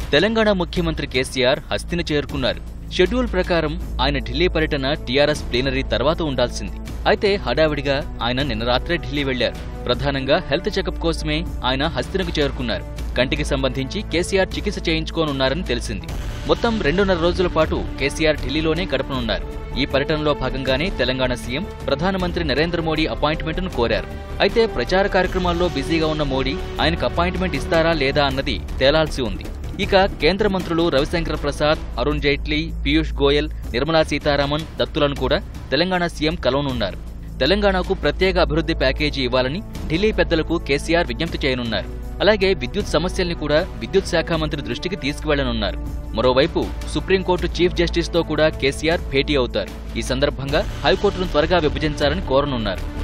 తెలంగాణ ముఖ్యమంత్రి కేసీఆర్ హస్తిని చేరుకున్నారు షెడ్యూల్ ప్రకారం ఆయన ఢిల్లీ పర్యటన టీఆర్ఎస్ ప్లీనరీ తర్వాత ఉండాల్సింది అయితే హడావిడిగా ఆయన నిన్న రాత్రే ఢిల్లీ వెళ్లారు ప్రధానంగా హెల్త్ చెకప్ కోసమే ఆయన హస్తినకు చేరుకున్నారు కంటికి సంబంధించి కేసీఆర్ చికిత్స చేయించుకోనున్నారని తెలిసింది మొత్తం రెండున్నర రోజుల పాటు కేసీఆర్ ఢిల్లీలోనే గడపనున్నారు ఈ పర్యటనలో భాగంగానే తెలంగాణ సీఎం ప్రధానమంత్రి నరేంద్ర మోడీ అపాయింట్మెంట్ను కోరారు అయితే ప్రచార కార్యక్రమాల్లో బిజీగా ఉన్న మోడీ ఆయనకు అపాయింట్మెంట్ ఇస్తారా లేదా అన్నది తేలాల్సి ఉంది ఇక కేంద్ర మంత్రులు రవిశంకర్ ప్రసాద్ అరుణ్ జైట్లీ పీయూష్ గోయల్ నిర్మలా సీతారామన్ దత్తులను కూడా తెలంగాణ సీఎం కలవనున్నారు తెలంగాణకు ప్రత్యేక అభివృద్ధి ప్యాకేజీ ఇవ్వాలని ఢిల్లీ పెద్దలకు కేసీఆర్ విజ్ఞప్తి చేయనున్నారు అలాగే విద్యుత్ సమస్యల్ని కూడా విద్యుత్ శాఖ మంత్రి దృష్టికి తీసుకువెళ్లనున్నారు మరోవైపు సుప్రీంకోర్టు చీఫ్ జస్టిస్ తో కూడా కేసీఆర్ భేటీ అవుతారు ఈ సందర్భంగా హైకోర్టును త్వరగా విభజించాలని కోరనున్నారు